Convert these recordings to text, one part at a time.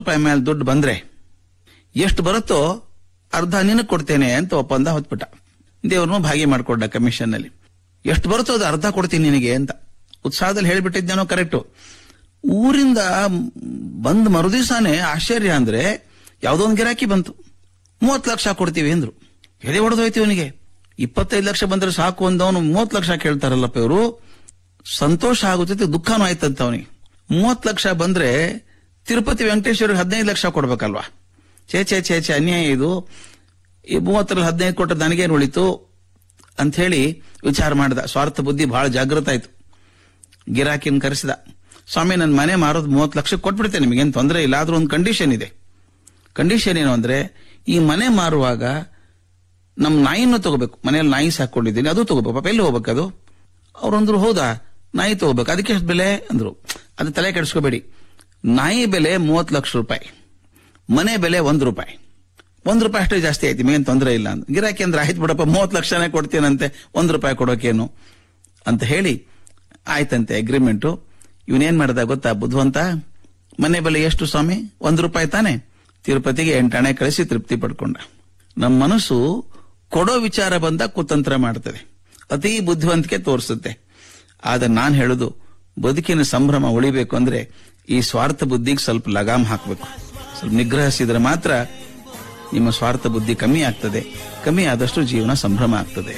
ರೂಪಾಯಿ ಮೇಲೆ ದುಡ್ಡು ಬಂದ್ರೆ ಎಷ್ಟು ಬರುತ್ತೋ ಅರ್ಧ ನಿನಗೆ ಕೊಡ್ತೇನೆ ಅಂತ ಒಪ್ಪಂದ ಹೊತ್ಬಿಟ್ಟ ದೇವ್ರನ್ನು ಭಾಗಿ ಮಾಡ್ಕೊಂಡ ಕಮಿಷನ್ ನಲ್ಲಿ ಎಷ್ಟು ಬರುತ್ತೋ ಅದು ಅರ್ಧ ಕೊಡ್ತೀನಿ ನಿನಗೆ ಅಂತ ಉತ್ಸಾಹದಲ್ಲಿ ಹೇಳಿಬಿಟ್ಟಿದ್ದೇನೋ ಕರೆಕ್ಟು ಊರಿಂದ ಬಂದ್ ಮರುದಿವಸಾನೆ ಆಶ್ಚರ್ಯ ಅಂದ್ರೆ ಯಾವುದೋ ಒಂದು ಗಿರಾಕಿ ಬಂತು ಮೂವತ್ತು ಲಕ್ಷ ಕೊಡ್ತೀವಿ ಅಂದ್ರು ಎದೆ ಹೊಡೆದೋಯ್ತು ಇವನಿಗೆ ಇಪ್ಪತ್ತೈದು ಲಕ್ಷ ಬಂದ್ರೆ ಸಾಕು ಅಂದವನು ಮೂವತ್ತು ಲಕ್ಷ ಕೇಳ್ತಾರಲ್ಲಪ್ಪ ಇವರು ಸಂತೋಷ ಆಗುತ್ತೈತೆ ದುಃಖನೂ ಆಯ್ತಂತ ಅವನಿಗೆ ಮೂವತ್ತು ಲಕ್ಷ ಬಂದ್ರೆ ತಿರುಪತಿ ವೆಂಕಟೇಶ್ವರಿಗೆ ಹದಿನೈದು ಲಕ್ಷ ಕೊಡ್ಬೇಕಲ್ವಾ ಛೇ ಛೇ ಛೇ ಛೇ ಅನ್ಯಾಯ ಇದು ಈ ಮೂವತ್ತರಲ್ಲಿ ಹದಿನೈದು ಕೊಟ್ಟರೆ ನನಗೇನು ಉಳಿತು ಅಂತ ಹೇಳಿ ವಿಚಾರ ಮಾಡ್ದ ಸ್ವಾರ್ಥ ಬುದ್ಧಿ ಬಹಳ ಜಾಗೃತ ಆಯ್ತು ಗಿರಾಕಿನ ಕರೆಸಿದ ಸ್ವಾಮಿ ನನ್ನ ಮನೆ ಮಾರೋದು ಮೂವತ್ತು ಲಕ್ಷ ಕೊಟ್ಬಿಡ್ತೇನೆ ನಿಮಗೇನು ತೊಂದರೆ ಇಲ್ಲ ಆದ್ರೂ ಒಂದು ಕಂಡೀಷನ್ ಇದೆ ಕಂಡೀಷನ್ ಏನು ಅಂದ್ರೆ ಈ ಮನೆ ಮಾರುವಾಗ ನಮ್ಮ ನಾಯಿನೂ ತಗೋಬೇಕು ಮನೆಯಲ್ಲಿ ನಾಯಿ ಸಾಕೊಂಡಿದ್ದೀನಿ ಅದು ತಗೋಬೇಕು ಪಾಪ ಎಲ್ಲಿ ಹೋಗ್ಬೇಕು ಅದು ಅವ್ರಂದ್ರು ಹೌದಾ ನಾಯಿ ತಗೋಬೇಕು ಅದಕ್ಕೆ ಎಷ್ಟು ಬೆಲೆ ಅಂದ್ರು ಅದು ತಲೆ ಕೆಡಿಸ್ಕೋಬೇಡಿ ನಾಯಿ ಬೆಲೆ ಮೂವತ್ತು ಲಕ್ಷ ರೂಪಾಯಿ ಮನೆ ಬೆಲೆ ಒಂದು ರೂಪಾಯಿ ಒಂದು ರೂಪಾಯಿ ಅಷ್ಟೇ ಜಾಸ್ತಿ ಆಯ್ತು ನಿಮಗೇನು ತೊಂದರೆ ಇಲ್ಲ ಅಂತ ಗಿರಾಕಿ ಅಂದ್ರೆ ಆಯ್ತು ಬಿಡಪ್ಪ ಮೂವತ್ತು ಲಕ್ಷನೇ ಕೊಡ್ತೀನಂತೆ ಒಂದು ರೂಪಾಯಿ ಕೊಡೋಕೇನು ಅಂತ ಹೇಳಿ ಆಯ್ತಂತೆ ಅಗ್ರಿಮೆಂಟು ಇವನೇನ್ ಮಾಡ್ದ ಗೊತ್ತಾ ಬುದ್ಧವಂತ ಮನೆ ಬೆಲೆ ಎಷ್ಟು ಸ್ವಾಮಿ ಒಂದು ರೂಪಾಯಿ ತಾನೆ ತಿರುಪತಿಗೆ ಎಂಟಣೆ ಕಳಿಸಿ ತೃಪ್ತಿ ಪಡ್ಕೊಂಡ ನಮ್ಮ ಮನಸ್ಸು ಕೊಡೋ ವಿಚಾರ ಬಂದ ಕುತಂತ್ರ ಮಾಡ್ತದೆ ಅತಿ ಬುದ್ಧಿವಂತಿಕೆ ತೋರಿಸುತ್ತೆ ಆದ್ರೆ ನಾನ್ ಹೇಳುದು ಬದುಕಿನ ಸಂಭ್ರಮ ಉಳಿಬೇಕು ಅಂದ್ರೆ ಈ ಸ್ವಾರ್ಥ ಬುದ್ಧಿಗೆ ಸ್ವಲ್ಪ ಲಗಾಮ್ ಹಾಕಬೇಕು ಸ್ವಲ್ಪ ನಿಗ್ರಹಿಸಿದ್ರೆ ಮಾತ್ರ ನಿಮ್ಮ ಸ್ವಾರ್ಥ ಬುದ್ಧಿ ಕಮ್ಮಿ ಆಗ್ತದೆ ಕಮ್ಮಿ ಆದಷ್ಟು ಜೀವನ ಸಂಭ್ರಮ ಆಗ್ತದೆ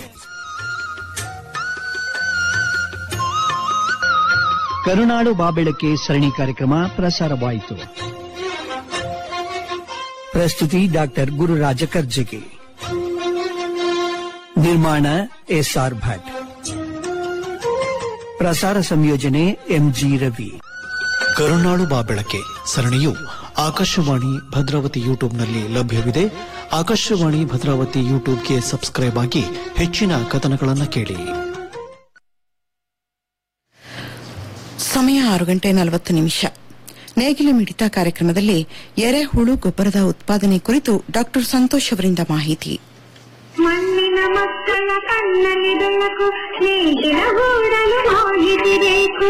ಕರುನಾಡು ಬಾಬೆಳಕೆ ಸರಣಿ ಕಾರ್ಯಕ್ರಮ ಪ್ರಸಾರವಾಯಿತು ಪ್ರಸ್ತುತಿ ಡಾಕ್ಟರ್ ಗುರುರಾಜ ಕರ್ಜಗಿ ನಿರ್ಮಾಣ ಎಸ್ಆರ್ ಭಟ್ ಪ್ರಸಾರ ಸಂಯೋಜನೆ ಎಂಜಿ ರವಿ ಕರುನಾಳು ಬಾ ಬೆಳಕೆ ಸರಣಿಯು ಆಕಾಶವಾಣಿ ಭದ್ರಾವತಿ ಯೂಟ್ಯೂಬ್ನಲ್ಲಿ ಲಭ್ಯವಿದೆ ಆಕಾಶವಾಣಿ ಭದ್ರಾವತಿ ಯೂಟ್ಯೂಬ್ಗೆ ಸಬ್ಸ್ಕ್ರೈಬ್ ಆಗಿ ಹೆಚ್ಚಿನ ಕಥನಗಳನ್ನು ಕೇಳಿ ಸಮಯ ಆರು ಗಂಟೆ ನಲವತ್ತು ನಿಮಿಷ ನೇಗಿಲ ಮಿಡಿತ ಕಾರ್ಯಕ್ರಮದಲ್ಲಿ ಎರೆಹುಳು ಗೊಬ್ಬರದ ಉತ್ಪಾದನೆ ಕುರಿತು ಡಾಕ್ಟರ್ ಸಂತೋಷ್ ಅವರಿಂದ ಮಾಹಿತಿ ಮಣ್ಣಿನ ಮಕ್ಕಳ ಕಣ್ಣಲ್ಲಿ ಬೆಳಕು ನೇಗಿಲ ಗೂಡಲು ಮಾಹಿತಿ ಬೇಕು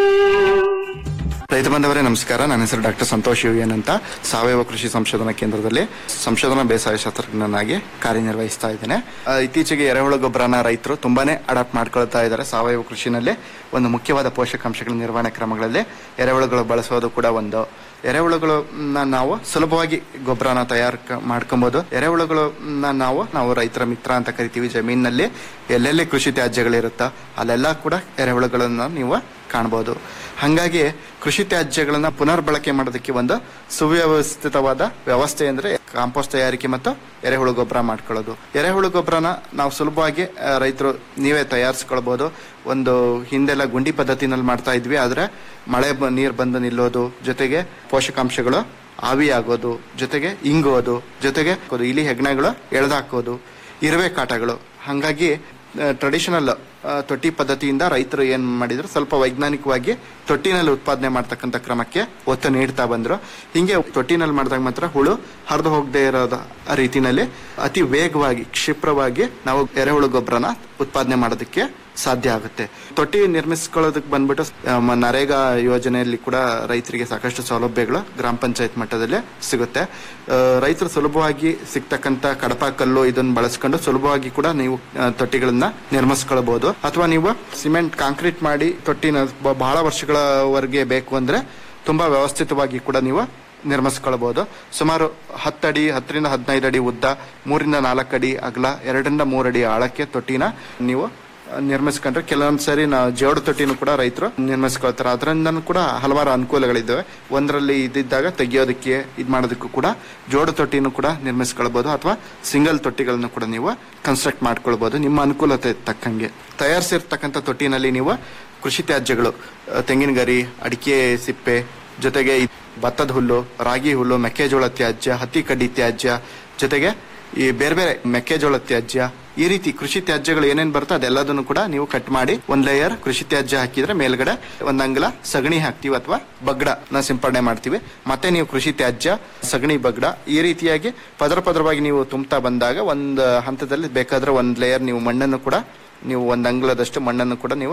ರೈತ ಬಾಂಧವರೇ ನಮಸ್ಕಾರ ನನ್ನ ಹೆಸರು ಡಾಕ್ಟರ್ ಸಂತೋಷ್ ಯುಎನ್ ಅಂತ ಸಾವಯವ ಕೃಷಿ ಸಂಶೋಧನಾ ಕೇಂದ್ರದಲ್ಲಿ ಸಂಶೋಧನಾ ಬೇಸಾಯ ಶಾಸ್ತ್ರಜ್ಞನಾಗಿ ಕಾರ್ಯನಿರ್ವಹಿಸ್ತಾ ಇದ್ದೇನೆ ಆ, ಇತ್ತೀಚೆಗೆ ಎರೆಹುಳ ಗೊಬ್ಬರನ ರೈತರು ತುಂಬಾನೇ ಅಡಾಪ್ಟ್ ಮಾಡ್ಕೊಳ್ತಾ ಇದ್ದಾರೆ ಸಾವಯವ ಕೃಷಿನಲ್ಲಿ ಒಂದು ಮುಖ್ಯವಾದ ಪೋಷಕಾಂಶಗಳ ನಿರ್ವಹಣೆ ಕ್ರಮಗಳಲ್ಲಿ ಎರೆಹುಳುಗಳು ಬಳಸೋದು ಕೂಡ ಒಂದು ಎರೆಹುಳುಗಳನ್ನ ನಾವು ಸುಲಭವಾಗಿ ಗೊಬ್ಬರನ ತಯಾರು ಮಾಡ್ಕೊಬಹುದು ಎರೆಹುಳುಗಳನ್ನ ನಾವು ನಾವು ರೈತರ ಮಿತ್ರ ಅಂತ ಕರಿತೀವಿ ಜಮೀನಿನಲ್ಲಿ ಎಲ್ಲೆಲ್ಲಿ ಕೃಷಿ ತ್ಯಾಜ್ಯಗಳಿರುತ್ತೋ ಅಲ್ಲೆಲ್ಲ ಕೂಡ ಎರೆಹುಳುಗಳನ್ನ ನೀವು ಕಾಣಬಹುದು ಹಾಗಾಗಿ ಕೃಷಿ ತ್ಯಾಜ್ಯಗಳನ್ನ ಪುನರ್ ಬಳಕೆ ಮಾಡೋದಕ್ಕೆ ಒಂದು ಸುವ್ಯವಸ್ಥಿತವಾದ ವ್ಯವಸ್ಥೆ ಅಂದ್ರೆ ಕಾಂಪೋಸ್ಟ್ ತಯಾರಿಕೆ ಮತ್ತು ಎರೆಹುಳು ಗೊಬ್ಬರ ಮಾಡ್ಕೊಳ್ಳೋದು ಎರೆಹುಳು ಗೊಬ್ಬರನ ನಾವು ಸುಲಭವಾಗಿ ಆ, ರೈತರು ನೀವೇ ತಯಾರಿಸ್ಕೊಳ್ಬಹುದು ಒಂದು ಹಿಂದೆಲ್ಲ ಗುಂಡಿ ಪದ್ಧತಿನಲ್ಲಿ ಮಾಡ್ತಾ ಇದ್ವಿ ಆದ್ರೆ ಮಳೆ ಬ- ನೀರ್ ಬಂದು ನಿಲ್ಲೋದು ಜೊತೆಗೆ ಪೋಷಕಾಂಶಗಳು ಆವಿಯಾಗೋದು ಜೊತೆಗೆ ಇಂಗೋದು ಜೊತೆಗೆ ಅದು ಇಲಿ ಹೆಗ್ಣಗಳು ಎಳೆದಾಕೋದು ಇರುವೆ ಕಾಟಗಳು ಹಾಗಾಗಿ ಟ್ರೆಡಿಷನಲ್ ತೊಟ್ಟಿ ಪದ್ಧತಿಯಿಂದ ರೈತರು ಏನ್ ಮಾಡಿದ್ರು ಸ್ವಲ್ಪ ವೈಜ್ಞಾನಿಕವಾಗಿ ತೊಟ್ಟಿನಲ್ಲಿ ಉತ್ಪಾದನೆ ಮಾಡ್ತಕ್ಕಂಥ ಕ್ರಮಕ್ಕೆ ಒತ್ತು ನೀಡ್ತಾ ಬಂದ್ರು ಹಿಂಗೆ ತೊಟ್ಟಿನಲ್ಲಿ ಮಾಡಿದಾಗ ಮಾತ್ರ ಹುಳು ಹರಿದು ಹೋಗದೆ ಇರೋದ ರೀತಿನಲ್ಲಿ ಅತಿ ವೇಗವಾಗಿ ಕ್ಷಿಪ್ರವಾಗಿ ನಾವು ಎರೆಹುಳು ಗೊಬ್ಬರನ ಉತ್ಪಾದನೆ ಮಾಡೋದಕ್ಕೆ ಸಾಧ್ಯ ಆಗುತ್ತೆ ತೊಟ್ಟಿ ನಿರ್ಮಿಸ್ಕೊಳ್ಳೋದಕ್ಕೆ ಬಂದ್ಬಿಟ್ಟು ಆ, ಮ- ನರೇಗಾ ಯೋಜನೆಯಲ್ಲಿ ಕೂಡ ರೈತರಿಗೆ ಸಾಕಷ್ಟು ಸೌಲಭ್ಯಗಳು ಗ್ರಾಮ ಪಂಚಾಯತ್ ಮಟ್ಟದಲ್ಲೇ ಸಿಗುತ್ತೆ ಆ, ರೈತರು ಸುಲಭವಾಗಿ ಸಿಗ್ತಕ್ಕಂತ ಕಡಪ ಕಲ್ಲು ಇದನ್ನ ಬಳಸ್ಕೊಂಡು ಸುಲಭವಾಗಿ ಕೂಡ ನೀವು ಆ, ತೊಟ್ಟಿಗಳನ್ನ ನಿರ್ಮಿಸ್ಕೊಳ್ಬಹುದು ಅಥವಾ ನೀವು ಸಿಮೆಂಟ್ ಕಾಂಕ್ರೀಟ್ ಮಾಡಿ ತೊಟ್ಟಿನ ಬ- ಬಹಳ ವರ್ಷಗಳವರೆಗೆ ಬೇಕು ಅಂದ್ರೆ ತುಂಬಾ ವ್ಯವಸ್ಥಿತವಾಗಿ ಕೂಡ ನೀವು ನಿರ್ಮಿಸ್ಕೊಳ್ಬಹುದು ಸುಮಾರು ಹತ್ತಡಿ ಹತ್ತರಿಂದ ಹದಿನೈದು ಅಡಿ ಉದ್ದ ಮೂರಿಂದ ನಾಲ್ಕು ಅಡಿ ಅಗಲ ಎರಡರಿಂದ ಮೂರು ಅಡಿ ಆಳಕ್ಕೆ ತೊಟ್ಟಿನ ನೀವು ಆ, ನಿರ್ಮಿಸ್ಕೊಂಡ್ರೆ ಕೆಲವೊಂದ್ ಸರಿ ನಾವು ಜೋಡು ತೊಟ್ಟಿನೂ ಕೂಡ ರೈತರು ನಿರ್ಮಿಸ್ಕೊಳ್ತಾರೆ ಅದರಿಂದ ಕೂಡ ಹಲವಾರು ಅನುಕೂಲಗಳಿದ್ದಾವೆ ಒಂದರಲ್ಲಿ ಇದ್ದಿದ್ದಾಗ ತೆಗಿಯೋದಕ್ಕೆ ಇದ್ ಮಾಡೋದಕ್ಕೂ ಕೂಡ ಜೋಡು ತೊಟ್ಟಿನೂ ಕೂಡ ನಿರ್ಮಿಸ್ಕೊಳ್ಬಹುದು ಅಥವಾ ಸಿಂಗಲ್ ತೊಟ್ಟಿಗಳನ್ನು ಕೂಡ ನೀವು ಕನ್ಸ್ಟ್ರಕ್ಟ್ ಮಾಡ್ಕೊಳ್ಬಹುದು ನಿಮ್ಮ ಅನುಕೂಲತೆ ತಕ್ಕಂಗೆ ತಯಾರಿಸಿರ್ತಕ್ಕಂಥ ತೊಟ್ಟಿನಲ್ಲಿ ನೀವು ಕೃಷಿ ತ್ಯಾಜ್ಯಗಳು ಆ, ತೆಂಗಿನ ಗರಿ ಅಡಿಕೆ ಸಿಪ್ಪೆ ಜೊತೆಗೆ ಈ ಭತ್ತದ ಹುಲ್ಲು ರಾಗಿ ಹುಲ್ಲು ಮೆಕ್ಕೆಜೋಳ ತ್ಯಾಜ್ಯ ಹತ್ತಿ ಕಡ್ಡಿ ತ್ಯಾಜ್ಯ ಜೊತೆಗೆ ಈ ಬೇರೆ ಬೇರೆ ಮೆಕ್ಕೆಜೋಳ ತ್ಯಾಜ್ಯ ಈ ರೀತಿ ಕೃಷಿ ತ್ಯಾಜ್ಯಗಳು ಏನೇನ್ ಬರುತ್ತೋ ಅದೆಲ್ಲದನ್ನು ಕೂಡ ನೀವು ಕಟ್ ಮಾಡಿ ಒಂದ್ ಲೇಯರ್ ಕೃಷಿ ತ್ಯಾಜ್ಯ ಹಾಕಿದ್ರೆ ಮೇಲ್ಗಡೆ ಒಂದ್ ಅಂಗಲ ಸಗಣಿ ಹಾಕ್ತಿವಿ ಅಥವಾ ಬಗ್ಡ ನ ಸಿಂಪಡಣೆ ಮಾಡ್ತೀವಿ ಮತ್ತೆ ನೀವು ಕೃಷಿ ತ್ಯಾಜ್ಯ ಸಗಣಿ ಬಗ್ಡ ಈ ರೀತಿಯಾಗಿ ಪದರ ಪದರವಾಗಿ ನೀವು ತುಂಬ್ತಾ ಬಂದಾಗ ಒಂದ್ ಹಂತದಲ್ಲಿ ಬೇಕಾದ್ರೆ ಒಂದ್ ಲೇಯರ್ ನೀವು ಮಣ್ಣನ್ನು ಕೂಡ ನೀವು ಒಂದ್ ಅಂಗ್ಲದಷ್ಟು ಮಣ್ಣನ್ನು ಕೂಡ ನೀವು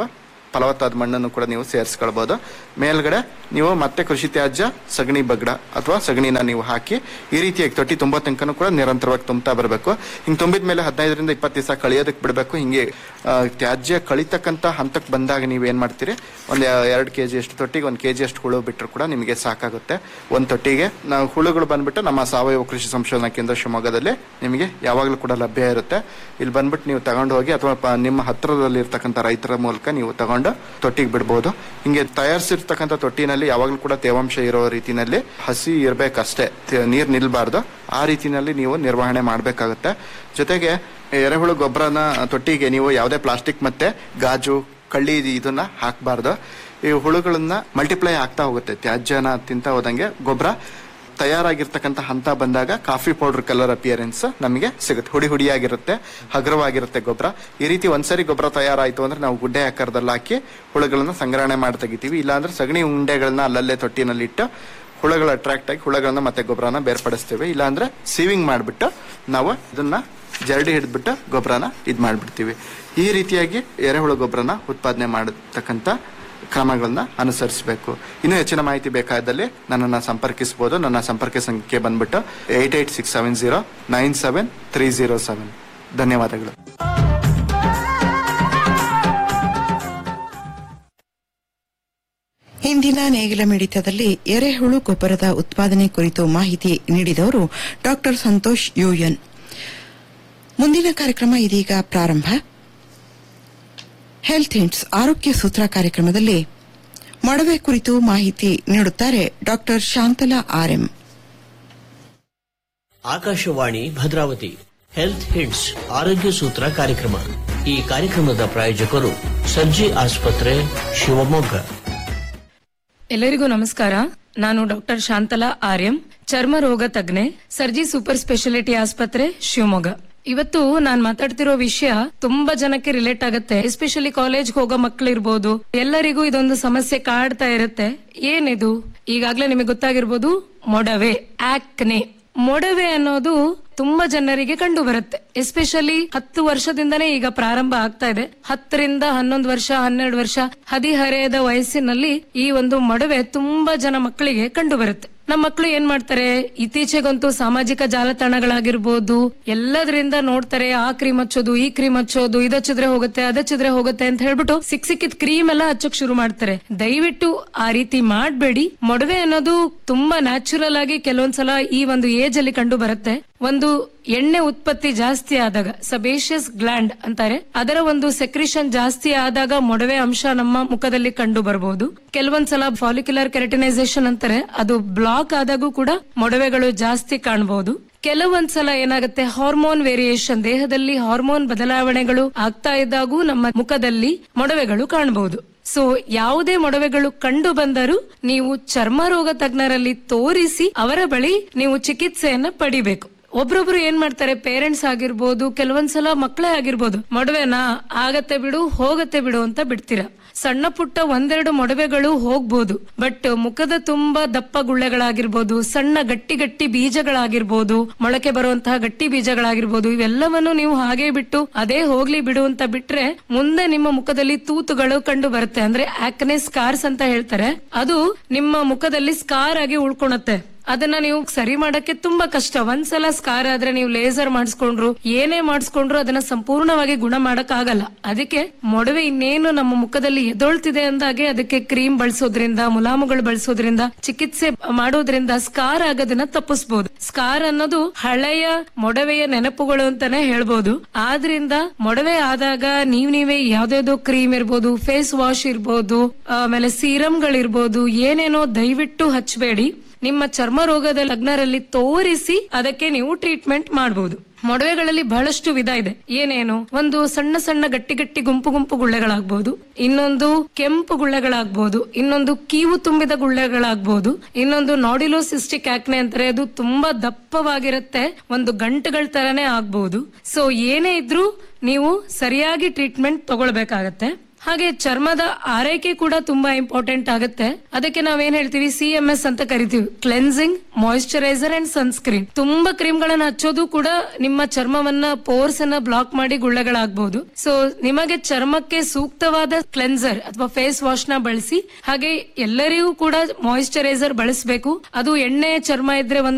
ಫಲವತ್ತಾದ ಮಣ್ಣನ್ನು ಕೂಡ ನೀವು ಸೇರಿಸ್ಕೊಳ್ಬಹುದು ಮೇಲ್ಗಡೆ ನೀವು ಮತ್ತೆ ಕೃಷಿ ತ್ಯಾಜ್ಯ ಸಗಣಿ ಬಗ್ಡ ಅಥವಾ ಸಗಣಿನ ನೀವು ಹಾಕಿ ಈ ರೀತಿಯಾಗಿ ತೊಟ್ಟಿ ತುಂಬೋ ತನಕನೂ ಕೂಡ ನಿರಂತರವಾಗಿ ತುಂಬ್ತಾ ಬರಬೇಕು ಹಿಂಗ್ ತುಂಬಿದ ಮೇಲೆ ಹದಿನೈದರಿಂದ ಇಪ್ಪತ್ತು ದಿವಸ ಕಳಿಯೋದಕ್ಕೆ ಬಿಡಬೇಕು ಹಿಂಗೆ ಆ, ತ್ಯಾಜ್ಯ ಕಳಿತಕ್ಕಂತ ಹಂತಕ್ಕೆ ಬಂದಾಗ ನೀವು ಏನ್ ಮಾಡ್ತೀರಿ ಒಂದ್ ಎರಡು ಕೆಜಿ ಅಷ್ಟು ತೊಟ್ಟಿಗೆ ಒಂದ್ ಕೆಜಿ ಅಷ್ಟು ಹುಳು ಬಿಟ್ಟರು ಕೂಡ ನಿಮಗೆ ಸಾಕಾಗುತ್ತೆ ಒಂದ್ ತೊಟ್ಟಿಗೆ ನಾವು ಹುಳುಗಳು ಬಂದ್ಬಿಟ್ಟು ನಮ್ಮ ಸಾವಯವ ಕೃಷಿ ಸಂಶೋಧನಾ ಕೇಂದ್ರ ಶಿವಮೊಗ್ಗದಲ್ಲಿ ನಿಮಗೆ ಯಾವಾಗಲೂ ಕೂಡ ಲಭ್ಯ ಇರುತ್ತೆ ಇಲ್ಲಿ ಬಂದ್ಬಿಟ್ಟು ನೀವು ತಗೊಂಡು ಹೋಗಿ ಅಥವಾ ಪ- ನಿಮ್ಮ ಹತ್ತಿರದಲ್ಲಿ ಇರ್ತಕ್ಕಂಥ ರೈತರ ಮೂಲಕ ನೀವು ತಗೊಂಡು ತೊಟ್ಟಿಗೆ ಬಿಡ್ಬೋದು ಹಿಂಗೆ ತಯಾರಿಸಿರ್ತಕ್ಕಂಥ ತೊಟ್ಟಿನಲ್ಲಿ ಯಾವಾಗಲೂ ಕೂಡ ತೇವಾಂಶ ಇರೋ ರೀತಿನಲ್ಲಿ ಹಸಿ ಇರ್ಬೇಕಷ್ಟೇ ತೆ- ನೀರ್ ನಿಲ್ಬಾರ್ದು ಆ ರೀತಿನಲ್ಲಿ ನೀವು ನಿರ್ವಹಣೆ ಮಾಡಬೇಕಾಗುತ್ತೆ ಜೊತೆಗೆ ಎರೆಹುಳು ಗೊಬ್ಬರನ ತೊಟ್ಟಿಗೆ ನೀವು ಯಾವುದೇ ಪ್ಲಾಸ್ಟಿಕ್ ಮತ್ತೆ ಗಾಜು ಕಳ್ಳಿ ಇದನ್ನ ಹಾಕಬಾರ್ದು ಈ ಹುಳುಗಳನ್ನ ಮಲ್ಟಿಪ್ಲೈ ಆಗ್ತಾ ಹೋಗುತ್ತೆ ತ್ಯಾಜ್ಯನ ತಿಂತ ಹೋದಂಗೆ ಗೊಬ್ಬರ ತಯಾರಾಗಿರ್ತಕ್ಕಂಥ ಹಂತ ಬಂದಾಗ ಕಾಫಿ ಪೌಡರ್ ಕಲರ್ ಅಪಿಯರೆನ್ಸ್ ನಮಗೆ ಸಿಗುತ್ತೆ ಹುಡಿ ಹುಡಿಯಾಗಿರುತ್ತೆ ಹಗುರವಾಗಿರುತ್ತೆ ಗೊಬ್ಬರ ಈ ರೀತಿ ಒಂದ್ಸರಿ ಗೊಬ್ಬರ ತಯಾರಾಯ್ತು ಅಂದ್ರೆ ನಾವು ಗುಡ್ಡೆ ಆಕಾರದಲ್ಲಿ ಹಾಕಿ ಹುಳುಗಳನ್ನ ಸಂಗ್ರಹಣೆ ಮಾಡಿ ತೆಗಿತೀವಿ ಇಲ್ಲಾಂದ್ರೆ ಸಗಣಿ ಉಂಡೆಗಳನ್ನ ಅಲ್ಲಲ್ಲೇ ತೊಟ್ಟಿನಲ್ಲಿ ಇಟ್ಟು ಹುಳುಗಳು ಅಟ್ರಾಕ್ಟ್ ಆಗಿ ಹುಳುಗಳನ್ನ ಮತ್ತೆ ಗೊಬ್ಬರನ ಬೇರ್ಪಡಿಸ್ತೇವೆ ಇಲ್ಲಾಂದ್ರೆ ಸೀವಿಂಗ್ ಮಾಡಿಬಿಟ್ಟು ನಾವು ಇದನ್ನ ಜರಡಿ ಹಿಡಿದ್ಬಿಟ್ಟು ಗೊಬ್ಬರನ ಇದ್ ಮಾಡ್ಬಿಡ್ತೀವಿ ಈ ರೀತಿಯಾಗಿ ಎರೆಹುಳು ಗೊಬ್ಬರನ ಉತ್ಪಾದನೆ ಮಾಡತಕ್ಕಂತ ಕ್ರಮಗಳನ್ನ ಅನುಸರಿಸಬೇಕು ಇನ್ನೂ ಹೆಚ್ಚಿನ ಮಾಹಿತಿ ಬೇಕಾದಲ್ಲಿ ನನ್ನನ್ನು ಸಂಪರ್ಕಿಸಬಹುದು ನನ್ನ ಸಂಪರ್ಕ ಸಂಖ್ಯೆ ಬಂದ್ಬಿಟ್ಟು eight eight six seven zero nine seven three zero seven ಧನ್ಯವಾದಗಳು ಹಿಂದಿನ ನೇಗಿಲ ಮಿಡಿತದಲ್ಲಿ ಎರೆಹುಳು ಗೊಬ್ಬರದ ಉತ್ಪಾದನೆ ಕುರಿತು ಮಾಹಿತಿ ನೀಡಿದವರು ಡಾಕ್ಟರ್ ಸಂತೋಷ್ ಯುಎನ್ ಮುಂದಿನ ಕಾರ್ಯಕ್ರಮ ಇದೀಗ ಪ್ರಾರಂಭ ಹೆಲ್ತ್ ಹಿಂಟ್ಸ್ ಆರೋಗ್ಯ ಸೂತ್ರ ಕಾರ್ಯಕ್ರಮದಲ್ಲಿ ಮೊಡವೆ ಕುರಿತು ಮಾಹಿತಿ ನೀಡುತ್ತಾರೆ doctor Shantala RM Akashvani Bhadravati health hits ಆರೋಗ್ಯ ಸೂತ್ರ ಕಾರ್ಯಕ್ರಮ ಈ ಕಾರ್ಯಕ್ರಮದ ಪ್ರಾಯೋಜಕರು ಸರ್ಜಿ ಆಸ್ಪತ್ರೆ ಶಿವಮೊಗ್ಗ ಎಲ್ಲರಿಗೂ ನಮಸ್ಕಾರ ನಾನು ಡಾಕ್ಟರ್ ಶಾಂತಲಾ ಆರ್ಯಂ ಚರ್ಮ ರೋಗ ತಜ್ಞೆ ಸರ್ಜಿ ಸೂಪರ್ ಸ್ಪೆಷಾಲಿಟಿ ಆಸ್ಪತ್ರೆ ಶಿವಮೊಗ್ಗ ಇವತ್ತು ನಾನ್ ಮಾತಾಡ್ತಿರೋ ವಿಷಯ ತುಂಬಾ ಜನಕ್ಕೆ ರಿಲೇಟ್ ಆಗುತ್ತೆ ಎಸ್ಪೆಷಲಿ ಕಾಲೇಜ್ ಹೋಗೋ ಮಕ್ಳಿರ್ಬೋದು ಎಲ್ಲರಿಗೂ ಇದೊಂದು ಸಮಸ್ಯೆ ಕಾಡ್ತಾ ಇರುತ್ತೆ ಏನಿದು ಈಗಾಗ್ಲೇ ನಿಮಗೆ ಗೊತ್ತಾಗಿರ್ಬೋದು ಮೊಡವೆ ಆಕ್ನೆ ಮೊಡವೆ ಅನ್ನೋದು ತುಂಬಾ ಜನರಿಗೆ ಕಂಡು ಬರುತ್ತೆ ಎಸ್ಪೆಷಲಿ ಹತ್ತು ವರ್ಷದಿಂದನೇ ಈಗ ಪ್ರಾರಂಭ ಆಗ್ತಾ ಇದೆ ಹತ್ತರಿಂದ ಹನ್ನೊಂದು ವರ್ಷ ಹನ್ನೆರಡು ವರ್ಷ ಹದಿಹರೆಯದ ವಯಸ್ಸಿನಲ್ಲಿ ಈ ಒಂದು ಮೊಡವೆ ತುಂಬಾ ಜನ ಮಕ್ಕಳಿಗೆ ಕಂಡು ಬರುತ್ತೆ ನಮ್ಮ ಮಕ್ಕಳು ಏನ್ ಮಾಡ್ತಾರೆ ಇತ್ತೀಚೆಗಂತೂ ಸಾಮಾಜಿಕ ಜಾಲತಾಣಗಳಾಗಿರ್ಬೋದು ಎಲ್ಲದರಿಂದ ನೋಡ್ತಾರೆ ಆ ಕ್ರೀಮ್ ಹಚ್ಚೋದು ಈ ಕ್ರೀಮ್ ಹಚ್ಚೋದು ಇದಚ್ಚಿದ್ರೆ ಹೋಗುತ್ತೆ ಅದಚ್ಚಿದ್ರೆ ಹೋಗುತ್ತೆ ಅಂತ ಹೇಳ್ಬಿಟ್ಟು ಸಿಕ್ ಸಿಕ್ಕಿದ್ ಕ್ರೀಮ್ ಎಲ್ಲ ಹಚ್ಚಕ್ ಶುರು ಮಾಡ್ತಾರೆ ದಯವಿಟ್ಟು ಆ ರೀತಿ ಮಾಡ್ಬೇಡಿ ಮೊಡವೆ ಅನ್ನೋದು ತುಂಬಾ ನ್ಯಾಚುರಲ್ ಆಗಿ ಕೆಲವೊಂದ್ಸಲ ಈ ಒಂದು ಏಜ್ ಅಲ್ಲಿ ಕಂಡು ಬರುತ್ತೆ ಒಂದು ಎಣ್ಣೆ ಉತ್ಪತ್ತಿ ಜಾಸ್ತಿ ಆದಾಗ ಸಬೇಷಿಯಸ್ ಗ್ಲ್ಯಾಂಡ್ ಅಂತಾರೆ ಅದರ ಒಂದು ಸೆಕ್ರಿಷನ್ ಜಾಸ್ತಿ ಆದಾಗ ಮೊಡವೆ ಅಂಶ ನಮ್ಮ ಮುಖದಲ್ಲಿ ಕಂಡು ಬರಬಹುದು ಕೆಲವೊಂದ್ಸಲ ಫಾಲಿಕ್ಯುಲರ್ ಕೆರಟಿನೈಸೇಷನ್ ಅಂತಾರೆ ಅದು ಬ್ಲಾಕ್ ಆದಾಗೂ ಕೂಡ ಮೊಡವೆಗಳು ಜಾಸ್ತಿ ಕಾಣಬಹುದು ಕೆಲವೊಂದ್ಸಲ ಏನಾಗುತ್ತೆ ಹಾರ್ಮೋನ್ ವೇರಿಯೇಷನ್ ದೇಹದಲ್ಲಿ ಹಾರ್ಮೋನ್ ಬದಲಾವಣೆಗಳು ಆಗ್ತಾ ಇದ್ದಾಗೂ ನಮ್ಮ ಮುಖದಲ್ಲಿ ಮೊಡವೆಗಳು ಕಾಣಬಹುದು ಸೊ ಯಾವುದೇ ಮೊಡವೆಗಳು ಕಂಡು ಬಂದರೂ ನೀವು ಚರ್ಮ ರೋಗ ತಜ್ಞರಲ್ಲಿ ತೋರಿಸಿ ಅವರ ಬಳಿ ನೀವು ಚಿಕಿತ್ಸೆಯನ್ನ ಪಡಿಬೇಕು ಒಬ್ರೊಬ್ರು ಏನ್ ಮಾಡ್ತಾರೆ ಪೇರೆಂಟ್ಸ್ ಆಗಿರ್ಬೋದು ಕೆಲವೊಂದ್ಸಲ ಮಕ್ಕಳೇ ಆಗಿರ್ಬೋದು ಮೊಡವೆನಾ ಆಗತ್ತೆ ಬಿಡು ಹೋಗತ್ತೆ ಬಿಡು ಅಂತ ಬಿಡ್ತೀರಾ ಸಣ್ಣ ಪುಟ್ಟ ಒಂದೆರಡು ಮೊಡವೆಗಳು ಹೋಗ್ಬೋದು ಬಟ್ ಮುಖದ ತುಂಬಾ ದಪ್ಪ ಗುಳ್ಳೆಗಳಾಗಿರ್ಬೋದು ಸಣ್ಣ ಗಟ್ಟಿ ಗಟ್ಟಿ ಬೀಜಗಳಾಗಿರ್ಬೋದು ಮೊಳಕೆ ಬರುವಂತಹ ಗಟ್ಟಿ ಬೀಜಗಳಾಗಿರ್ಬೋದು ಇವೆಲ್ಲವನ್ನು ನೀವು ಹಾಗೆ ಬಿಟ್ಟು ಅದೇ ಹೋಗ್ಲಿ ಬಿಡು ಅಂತ ಬಿಟ್ರೆ ಮುಂದೆ ನಿಮ್ಮ ಮುಖದಲ್ಲಿ ತೂತುಗಳು ಕಂಡು ಬರುತ್ತೆ ಅಂದ್ರೆ ಆಕ್ನೆ ಸ್ಕಾರ್ಸ್ ಅಂತ ಹೇಳ್ತಾರೆ ಅದು ನಿಮ್ಮ ಮುಖದಲ್ಲಿ ಸ್ಕಾರ್ ಆಗಿ ಉಳ್ಕೊಳತ್ತೆ ಅದನ್ನ ನೀವು ಸರಿ ಮಾಡಕ್ಕೆ ತುಂಬಾ ಕಷ್ಟ ಒಂದ್ಸಲ ಸ್ಕಾರ್ ಆದ್ರೆ ನೀವು ಲೇಸರ್ ಮಾಡಿಸ್ಕೊಂಡ್ರು ಏನೇ ಮಾಡಿಸ್ಕೊಂಡ್ರು ಅದನ್ನ ಸಂಪೂರ್ಣವಾಗಿ ಗುಣ ಮಾಡಕ್ ಆಗಲ್ಲ ಅದಕ್ಕೆ ಮೊಡವೆ ಇನ್ನೇನು ನಮ್ಮ ಮುಖದಲ್ಲಿ ಎದೊಳ್ತಿದೆ ಅಂದಾಗೆ ಅದಕ್ಕೆ ಕ್ರೀಮ್ ಬಳಸೋದ್ರಿಂದ ಮುಲಾಮುಗಳು ಬಳಸೋದ್ರಿಂದ ಚಿಕಿತ್ಸೆ ಮಾಡೋದ್ರಿಂದ ಸ್ಕಾರ್ ಆಗೋದನ್ನ ತಪ್ಪಿಸಬಹುದು ಸ್ಕಾರ್ ಅನ್ನೋದು ಹಳೆಯ ಮೊಡವೆಯ ನೆನಪುಗಳು ಅಂತಾನೆ ಹೇಳ್ಬೋದು ಆದ್ರಿಂದ ಮೊಡವೆ ಆದಾಗ ನೀವ್ ನೀವೇ ಯಾವ್ದಾವ್ದೋ ಕ್ರೀಮ್ ಇರ್ಬೋದು ಫೇಸ್ ವಾಶ್ ಇರ್ಬೋದು ಆಮೇಲೆ ಸೀರಮ್ಗಳಿರ್ಬೋದು ಏನೇನೋ ದಯವಿಟ್ಟು ಹಚ್ಚಬೇಡಿ ನಿಮ್ಮ ಚರ್ಮ ರೋಗದ ಲಗ್ನರಲ್ಲಿ ತೋರಿಸಿ ಅದಕ್ಕೆ ನೀವು ಟ್ರೀಟ್ಮೆಂಟ್ ಮಾಡಬಹುದು ಮೊಡವೆಗಳಲ್ಲಿ ಬಹಳಷ್ಟು ವಿಧ ಇದೆ ಏನೇನು ಒಂದು ಸಣ್ಣ ಸಣ್ಣ ಗಟ್ಟಿ ಗಟ್ಟಿ ಗುಂಪು ಗುಂಪು ಗುಳ್ಳೆಗಳಾಗ್ಬಹುದು ಇನ್ನೊಂದು ಕೆಂಪು ಗುಳ್ಳೆಗಳಾಗ್ಬಹುದು ಇನ್ನೊಂದು ಕೀವು ತುಂಬಿದ ಗುಳ್ಳೆಗಳಾಗ್ಬಹುದು ಇನ್ನೊಂದು ನಾಡಿಲೋಸಿಸ್ಟಿಕ್ ಆಕ್ನೆ ಅಂತಾರೆ ಅದು ತುಂಬಾ ದಪ್ಪವಾಗಿರುತ್ತೆ ಒಂದು ಗಂಟುಗಳ ತರನೇ ಆಗ್ಬಹುದು ಸೊ ಏನೇ ಇದ್ರೂ ನೀವು ಸರಿಯಾಗಿ ಟ್ರೀಟ್ಮೆಂಟ್ ತಗೊಳ್ಬೇಕಾಗತ್ತೆ ಹಾಗೆ ಚರ್ಮದ ಆರೈಕೆ ಕೂಡ ತುಂಬಾ ಇಂಪಾರ್ಟೆಂಟ್ ಆಗುತ್ತೆ ಅದಕ್ಕೆ ನಾವೇನ್ ಹೇಳ್ತೀವಿ ಸಿ ಎಂ ಎಸ್ ಅಂತ ಕರಿತೀವಿ ಕ್ಲೆನ್ಸಿಂಗ್ ಮಾಯಿಶ್ಚರೈಸರ್ ಅಂಡ್ ಸನ್ಸ್ಕ್ರೀನ್ ತುಂಬಾ ಕ್ರೀಮ್ಗಳನ್ನ ಹಚ್ಚೋದು ಕೂಡ ನಿಮ್ಮ ಚರ್ಮವನ್ನ ಪೋರ್ಸ್ ಅನ್ನ ಬ್ಲಾಕ್ ಮಾಡಿ ಗುಳ್ಳೆಗಳಾಗಬಹುದು ಸೊ ನಿಮಗೆ ಚರ್ಮಕ್ಕೆ ಸೂಕ್ತವಾದ ಕ್ಲೆನ್ಸರ್ ಅಥವಾ ಫೇಸ್ ವಾಶ್ ನ ಬಳಸಿ ಹಾಗೆ ಎಲ್ಲರಿಗೂ ಕೂಡ ಮಾಯಿಶ್ಚರೈಸರ್ ಬಳಸಬೇಕು ಅದು ಎಣ್ಣೆ ಚರ್ಮ ಇದ್ರೆ ಒಂದು